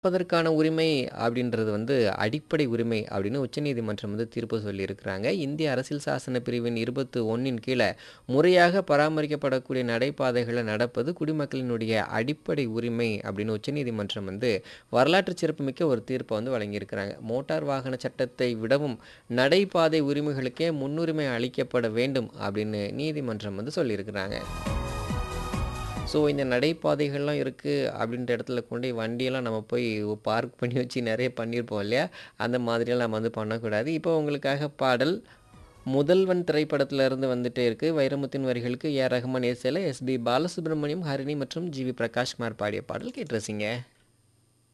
நடப்பதற்கான உரிமை அப்படின்றது வந்து அடிப்படை உரிமை அப்படின்னு உச்சநீதிமன்றம் வந்து தீர்ப்பு சொல்லியிருக்கிறாங்க. இந்திய அரசியல் சாசன பிரிவின் 21ன் கீழ முறையாக பராமரிக்கப்படக்கூடிய நடைபாதைகள்ல நடப்பது குடிமக்களினுடைய அடிப்படை உரிமை அப்படின்னு உச்சநீதிமன்றம் வந்து வரலாற்று சிறப்புமிக்க ஒரு தீர்ப்ப வந்து வழங்கியிருக்கிறாங்க. மோட்டார் வாகன சட்டத்தை விடவும் நடைபாதை உரிமைகளுக்கே முன்னுரிமை அளிக்கப்பட வேண்டும் அப்படின்னு நீதிமன்றம் வந்து சொல்லியிருக்கிறாங்க. ஸோ இந்த நடைபாதைகள்லாம் இருக்கு அப்படின்ற இடத்துல கொண்டு போய் வண்டியெல்லாம் நம்ம போய் பார்க் பண்ணி வச்சு நெறைய பண்ணியிருப்போம் இல்லையா? அந்த மாதிரியெல்லாம் நம்ம வந்து பண்ணக்கூடாது. இப்போ உங்களுக்காக பாடல் முதல்வன் திரைப்படத்துல இருந்து வந்துட்டே இருக்கு. வைரமுத்துவின் வரிகளுக்கு ஏ. ஆர். ரஹ்மான் இசையில எஸ். பி. பாலசுப்ரமணியம், ஹரிணி மற்றும் ஜி. வி. பிரகாஷ்குமார் பாடிய பாடல் கேட்டு ரசிங்க.